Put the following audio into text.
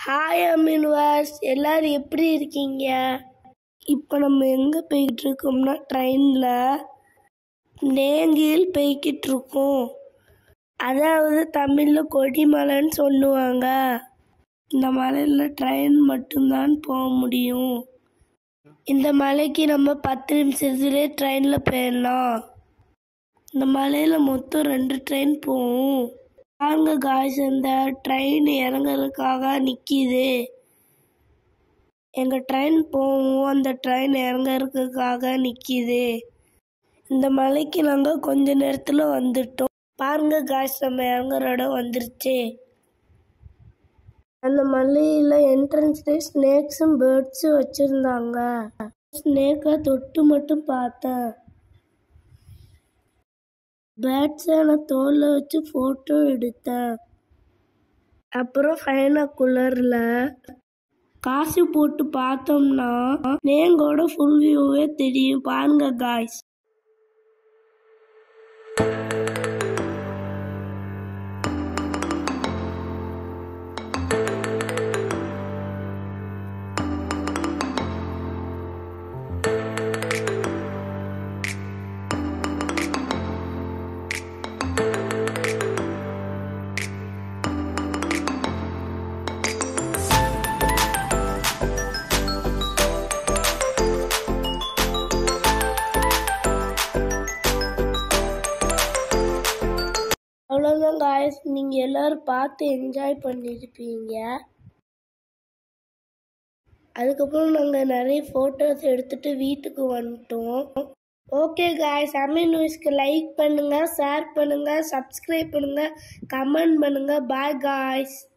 hi அமின்வாஸ் எல்லாரும் எப்படி இருக்கீங்க இப்போ நம்ம எங்கே போய்கிட்டு இருக்கோம்னா ட்ரெயினில் நேங்கில் போய்கிட்டு இருக்கோம் அதாவது தமிழில் கொடிமலைன்னு சொல்லுவாங்க இந்த மலையில் ட்ரெயின் மட்டும்தான் போக முடியும் இந்த மலைக்கு நம்ம பத்து நிமிஷத்துலேயே ட்ரெயினில் போயிடலாம் இந்த மலையில் மொத்தம் ரெண்டு ட்ரெயின் போகும் பாருங்க காய்ஸ் இந்த ட்ரெயின் இறங்குறதுக்காக நிற்கிது எங்கள் ட்ரெயின் போகும் அந்த ட்ரெயின் இறங்குறதுக்காக நிற்கிது இந்த மலைக்கு நாங்கள் கொஞ்ச நேரத்தில் வந்துட்டோம் பாருங்க காய்ஸ் நம்ம இறங்குற இடம் வந்துருச்சு அந்த மலையில் என்ட்ரன்ஸ்லேயே ஸ்னேக்ஸும் பேர்ட்ஸும் வச்சுருந்தாங்க ஸ்னேக்கை தொட்டு மட்டும் பார்த்தேன் பேர்ட்ஸை நான் தோலில் வச்சு ஃபோட்டோ எடுத்தேன் அப்புறம் ஃபைனாக்குள்ளரில் காசு போட்டு பார்த்தோம்னா நேங்கோட ஃபுல் வியூவே தெரியும் பாருங்க காய்ஸ் அவ்வளோதான் காய்ஸ் நீங்கள் எல்லாரும் பார்த்து என்ஜாய் பண்ணியிருப்பீங்க அதுக்கப்புறம் நாங்கள் நிறைய ஃபோட்டோஸ் எடுத்துட்டு வீட்டுக்கு வந்துட்டோம் ஓகே காய்ஸ் அமீன் நியூஸ்க்கு லைக் பண்ணுங்கள் ஷேர் பண்ணுங்கள் சப்ஸ்கிரைப் பண்ணுங்கள் கமெண்ட் பண்ணுங்கள் பாய் காய்ஸ்